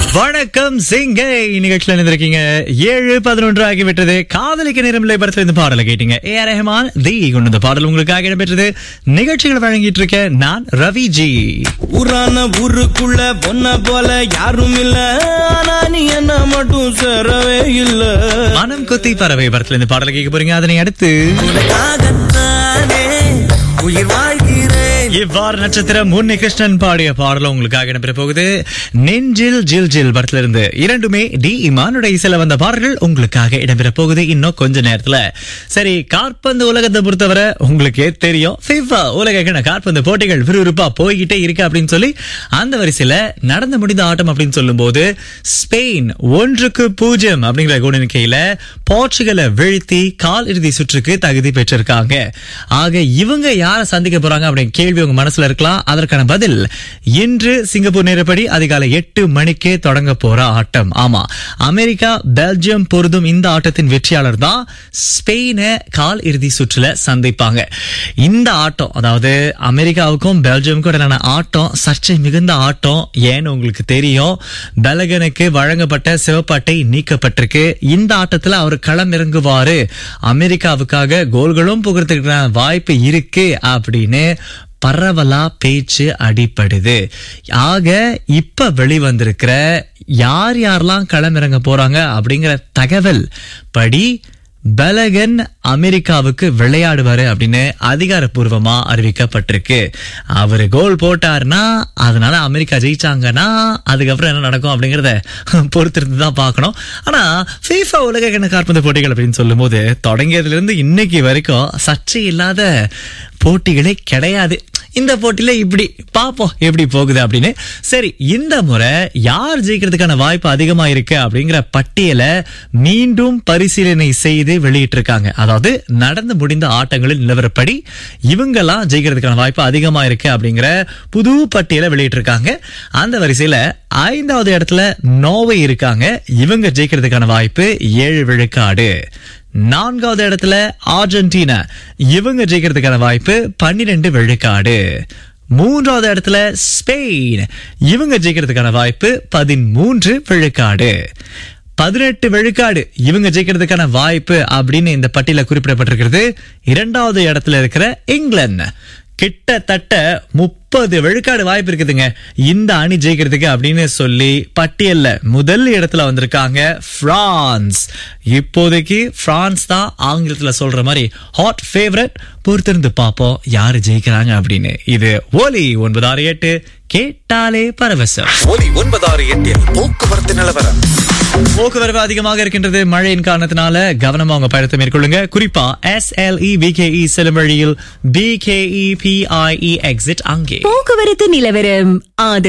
வணக்கம் சிங்கை நிகழ்ச்சியில் இருந்திருக்கீங்க ஏழு பதினொன்று ஆகிவிட்டது காதலிக்க நேரம் படத்துல இந்த பாடலை கேட்டீங்க ஏ ஆர் ரஹ்மான் தி கொண்டு இந்த பாடல் உங்களுக்காக இடம்பெற்றது நிகழ்ச்சிகளை வழங்கிட்டு இருக்கேன் நான் ரவி ஜி ஊரான ஊருக்குள்ள பொண்ண போல யாரும் இல்ல ஆனா நீ என்ன மட்டும் சேரவே இல்ல மனம் கொத்தி பறவை படத்துல இந்த பாடலை கேட்க போறீங்க அதனை அடுத்து உனக்காகத்தானே உயிர் வாழ்கிறேன் இவ்வாறு நட்சத்திரம் முன்னி கிருஷ்ணன் பாடிய பாடலும் உங்களுக்காக இடம்பெற போகுது நெஞ்சில் ஜில் ஜில் படத்துல இருந்து இரண்டுமே டி இமானுடைய இசையில வந்த பாடல்கள் உங்களுக்காக இடம்பெற போகுது இன்னும் கொஞ்ச நேரத்துல சரி காற்பந்து உலகத்தை பொறுத்தவரை உங்களுக்கே தெரியும் FIFA உலக கிண காற்பந்து போட்டிகள் விறுவிறுப்பா போய்கிட்டே இருக்கு அப்படின்னு சொல்லி அந்த வரிசையில நடந்து முடிந்த ஆட்டம் அப்படின்னு சொல்லும்போது ஸ்பெயின் ஒன்றுக்கு பூஜ்ஜியம் அப்படிங்கிற குண எண்ணிக்கையில போர்ச்சுகலை வீழ்த்தி கால் இறுதி சுற்றுக்கு தகுதி பெற்றிருக்காங்க ஆக இவங்க யாரை சந்திக்க போறாங்க அப்படின்னு கேள்வி உங்க மனசுல இருக்கலாம் அதற்கான பதில் இன்று சிங்கப்பூர் நேரப்படி அதிகாலை எட்டு மணிக்கே தொடங்க போற ஆட்டம் ஆமா அமெரிக்கா பெல்ஜியம் பொருதும் இந்த ஆட்டத்தின் வெற்றியாளர் தான் ஸ்பெயினை கால் இறுதி சுற்றுல சந்திப்பாங்க இந்த ஆட்டம் அதாவது அமெரிக்காவுக்கும் பெல்ஜியமுக்கும் இடையிலான ஆட்டம் சர்ச்சை மிகுந்த ஆட்டம் ஏன்னு உங்களுக்கு தெரியும் பெலகனுக்கு வழங்கப்பட்ட சிவப்பாட்டை நீக்கப்பட்டிருக்கு இந்த ஆட்டத்துல அவர் களம் இறங்குவாரு அமெரிக்காவுக்காக கோல்களும் புகிறதுக்கான வாய்ப்பு இருக்கு அப்படின்னு பரவலா பேச்சு அடிப்படுது ஆக இப்ப வெளிவந்திருக்கிற யார் யாரெல்லாம் களமிறங்க போறாங்க அப்படிங்கிற தகவல் படி பெலகன் அமெரிக்காவுக்கு விளையாடுவாரு அப்படின்னு அதிகாரப்பூர்வமா அறிவிக்கப்பட்டிருக்கு அவரு கோல் போட்டாருன்னா அதனால அமெரிக்கா ஜெயிச்சாங்கன்னா அதுக்கப்புறம் என்ன நடக்கும் அப்படிங்கறத பொறுத்திருந்து தான் பார்க்கணும் ஆனா FIFA உலக கிண காற்பந்து போட்டிகள் அப்படின்னு சொல்லும்போது தொடங்கியதுல இருந்து இன்னைக்கு வரைக்கும் சர்ச்சை இல்லாத போட்டிகளே கிடையாது இந்த போட்டியில இப்படி பாப்போம் எப்படி போகுது அப்படின்னு சரி இந்த முறை யார் ஜெயிக்கிறதுக்கான வாய்ப்பு அதிகமா இருக்கு அப்படிங்கிற பட்டியலை மீண்டும் பரிசீலனை செய்து வெளியிட்டிருக்காங்க அதாவது நடந்து முடிந்த ஆட்டங்களில் நிலவரப்படி இவங்கெல்லாம் ஜெயிக்கிறதுக்கான வாய்ப்பு அதிகமா இருக்கு அப்படிங்கிற புது பட்டியலை வெளியிட்டிருக்காங்க அந்த வரிசையில ஐந்தாவது இடத்துல நோவை இருக்காங்க இவங்க ஜெயிக்கிறதுக்கான வாய்ப்பு ஏழு விழுக்காடு நான்காவது இடத்துல அர்ஜென்டினா இவங்க ஜெயிக்கிறதுக்கான வாய்ப்பு பன்னிரெண்டு விழுக்காடு மூன்றாவது இடத்துல ஸ்பெயின் இவங்க ஜெயிக்கிறதுக்கான வாய்ப்பு பதிமூன்று விழுக்காடு பதினெட்டு விழுக்காடு இவங்க ஜெயிக்கிறதுக்கான வாய்ப்பு அப்படின்னு இந்த பட்டியல குறிப்பிடப்பட்டிருக்கிறது இரண்டாவது இடத்துல இருக்கிற இங்கிலாந்து கிட்டத்தட்ட முப்பது விழுக்காடு வாய்ப்பு இருக்குதுங்க இந்த அணி ஜெயிக்கிறதுக்கு அப்படின்னு சொல்லி பட்டியல்ல முதல் இடத்துல வந்திருக்காங்க பிரான்ஸ் இப்போதைக்கு பிரான்ஸ் தான் ஆங்கிலத்துல சொல்ற மாதிரி ஹாட் ஃபேவரட் பொறுத்திருந்து பார்ப்போம் யாரு ஜெயிக்கிறாங்க அப்படின்னு இது ஓலி ஒன்பது ஆறு எட்டு கேட்டாலே பரவசம் ஒலி ஒன்பதாறு எட்டில் போக்குவரத்து நிலவரம் போக்குவரவு அதிகமாக இருக்கின்றது மழையின் காரணத்தினால கவனமா உங்க பயணத்தை மேற்கொள்ளுங்க குறிப்பா எஸ் எல் இ பிகேஇ செல்லும் வழியில் பிகேஇ பிஐஇ எக்ஸிட் அங்கே போக்குவரத்து நிலவரம் ஆதரவு